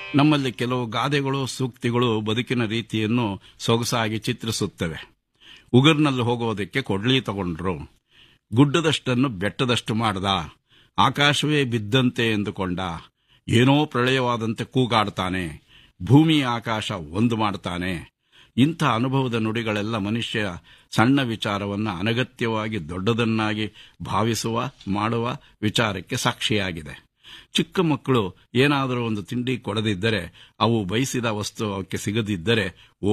ನಮ್ಮಲ್ಲಿ ಕೆಲವು ಗಾದೆಗಳು ಸೂಕ್ತಿಗಳು ಬದುಕಿನ ರೀತಿಯನ್ನು ಸೊಗಸಾಗಿ ಚಿತ್ರಿಸುತ್ತವೆ ಉಗುರ್ನಲ್ಲಿ ಹೋಗೋದಕ್ಕೆ ಕೊಡ್ಲಿ ತಗೊಂಡ್ರು ಗುಡ್ಡದಷ್ಟನ್ನು ಬೆಟ್ಟದಷ್ಟು ಮಾಡ್ದ ಆಕಾಶವೇ ಬಿದ್ದಂತೆ ಎಂದುಕೊಂಡ ಏನೋ ಪ್ರಳಯವಾದಂತೆ ಕೂಗಾಡ್ತಾನೆ ಭೂಮಿ ಆಕಾಶ ಒಂದು ಮಾಡ್ತಾನೆ ಇಂಥ ಅನುಭವದ ನುಡಿಗಳೆಲ್ಲ ಮನುಷ್ಯ ಸಣ್ಣ ವಿಚಾರವನ್ನು ಅನಗತ್ಯವಾಗಿ ದೊಡ್ಡದನ್ನಾಗಿ ಭಾವಿಸುವ ಮಾಡುವ ವಿಚಾರಕ್ಕೆ ಸಾಕ್ಷಿಯಾಗಿದೆ ಚಿಕ್ಕ ಮಕ್ಕಳು ಏನಾದರೂ ಒಂದು ತಿಂಡಿ ಕೊಡದಿದ್ದರೆ ಅವು ಬಯಸಿದ ವಸ್ತು ಅವಕ್ಕೆ ಸಿಗದಿದ್ದರೆ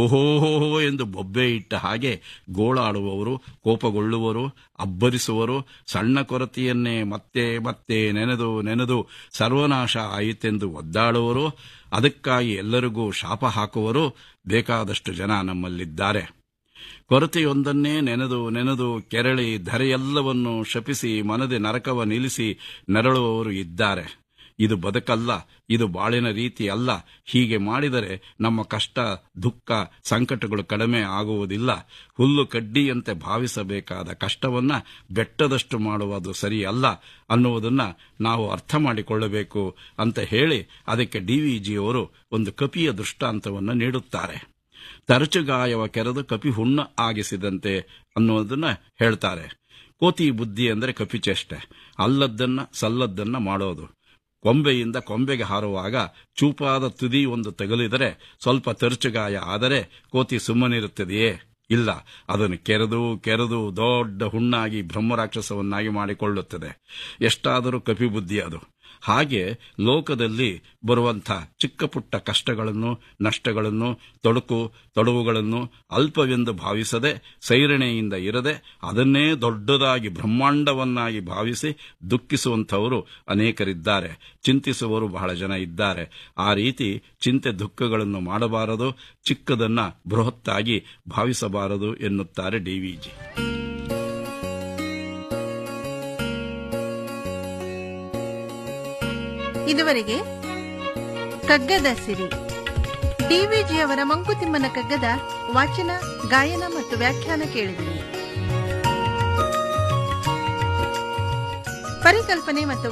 ಓಹೋಹೋ ಎಂದು ಬೊಬ್ಬೆ ಇಟ್ಟ ಹಾಗೆ ಗೋಳಾಡುವವರು ಕೋಪಗೊಳ್ಳುವರು ಅಬ್ಬರಿಸುವರು ಸಣ್ಣ ಕೊರತೆಯನ್ನೇ ಮತ್ತೆ ಮತ್ತೆ ನೆನೆದು ನೆನೆದು ಸರ್ವನಾಶ ಆಯಿತೆಂದು ಒದ್ದಾಡುವರು ಅದಕ್ಕಾಗಿ ಎಲ್ಲರಿಗೂ ಶಾಪ ಹಾಕುವರು ಬೇಕಾದಷ್ಟು ಜನ ನಮ್ಮಲ್ಲಿದ್ದಾರೆ ಕೊರತೆಯೊಂದನ್ನೇ ನೆನೆದು ನೆನೆದು ಕೆರಳಿ ಧರೆಯೆಲ್ಲವನ್ನು ಶಪಿಸಿ ಮನದೆ ನರಕವ ನಿಲ್ಲಿಸಿ ನರಳುವವರು ಇದ್ದಾರೆ ಇದು ಬದುಕಲ್ಲ ಇದು ಬಾಳಿನ ರೀತಿ ಅಲ್ಲ ಹೀಗೆ ಮಾಡಿದರೆ ನಮ್ಮ ಕಷ್ಟ ದುಃಖ ಸಂಕಟಗಳು ಕಡಿಮೆ ಆಗುವುದಿಲ್ಲ ಹುಲ್ಲು ಕಡ್ಡಿಯಂತೆ ಭಾವಿಸಬೇಕಾದ ಕಷ್ಟವನ್ನ ಬೆಟ್ಟದಷ್ಟು ಮಾಡುವುದು ಸರಿಯಲ್ಲ ಅನ್ನುವುದನ್ನ ನಾವು ಅರ್ಥ ಮಾಡಿಕೊಳ್ಳಬೇಕು ಅಂತ ಹೇಳಿ ಅದಕ್ಕೆ ಡಿವಿಜಿಯವರು ಒಂದು ಕಪಿಯ ದೃಷ್ಟಾಂತವನ್ನು ನೀಡುತ್ತಾರೆ ತರಚುಗಾಯವ ಕೆರೆದು ಕಪಿ ಹುಣ್ಣ ಆಗಿಸಿದಂತೆ ಅನ್ನೋದನ್ನ ಹೇಳ್ತಾರೆ ಕೋತಿ ಬುದ್ಧಿ ಅಂದರೆ ಕಪಿಚೇಷ್ಟೆ ಅಲ್ಲದ್ದನ್ನ ಸಲ್ಲದ್ದನ್ನ ಮಾಡೋದು ಕೊಂಬೆಯಿಂದ ಕೊಂಬೆಗೆ ಹಾರುವಾಗ ಚೂಪಾದ ತುದಿ ಒಂದು ತಗುಲಿದರೆ ಸ್ವಲ್ಪ ತರಚುಗಾಯ ಆದರೆ ಕೋತಿ ಸುಮ್ಮನಿರುತ್ತದೆಯೇ ಇಲ್ಲ ಅದನ್ನು ಕೆರೆದು ಕೆರೆದು ದೊಡ್ಡ ಹುಣ್ಣಾಗಿ ಬ್ರಹ್ಮರಾಕ್ಷಸವನ್ನಾಗಿ ಮಾಡಿಕೊಳ್ಳುತ್ತದೆ ಎಷ್ಟಾದರೂ ಕಪಿಬುದ್ಧಿ ಅದು ಹಾಗೆ ಲೋಕದಲ್ಲಿ ಬರುವಂಥ ಚಿಕ್ಕ ಪುಟ್ಟ ಕಷ್ಟಗಳನ್ನು ನಷ್ಟಗಳನ್ನು ತೊಡಕು ತೊಡವುಗಳನ್ನು ಅಲ್ಪವೆಂದು ಭಾವಿಸದೆ ಸೈರಣೆಯಿಂದ ಇರದೆ ಅದನ್ನೇ ದೊಡ್ಡದಾಗಿ ಬ್ರಹ್ಮಾಂಡವನ್ನಾಗಿ ಭಾವಿಸಿ ದುಃಖಿಸುವಂಥವರು ಅನೇಕರಿದ್ದಾರೆ ಚಿಂತಿಸುವವರು ಬಹಳ ಜನ ಇದ್ದಾರೆ ಆ ರೀತಿ ಚಿಂತೆ ದುಃಖಗಳನ್ನು ಮಾಡಬಾರದು ಚಿಕ್ಕದನ್ನ ಬೃಹತ್ತಾಗಿ ಭಾವಿಸಬಾರದು ಎನ್ನುತ್ತಾರೆ ಡಿವಿಜಿ ಇದುವರೆಗೆ ಕಗ್ಗದ ಸಿರಿ ಡಿವಿಜಿಯವರ ಮಂಕುತಿಮ್ಮನ ಕಗ್ಗದ ವಾಚನ ಗಾಯನ ಮತ್ತು ವ್ಯಾಖ್ಯಾನ ಕೇಳಿದಿರಿ ಪರಿಕಲ್ಪನೆ ಮತ್ತು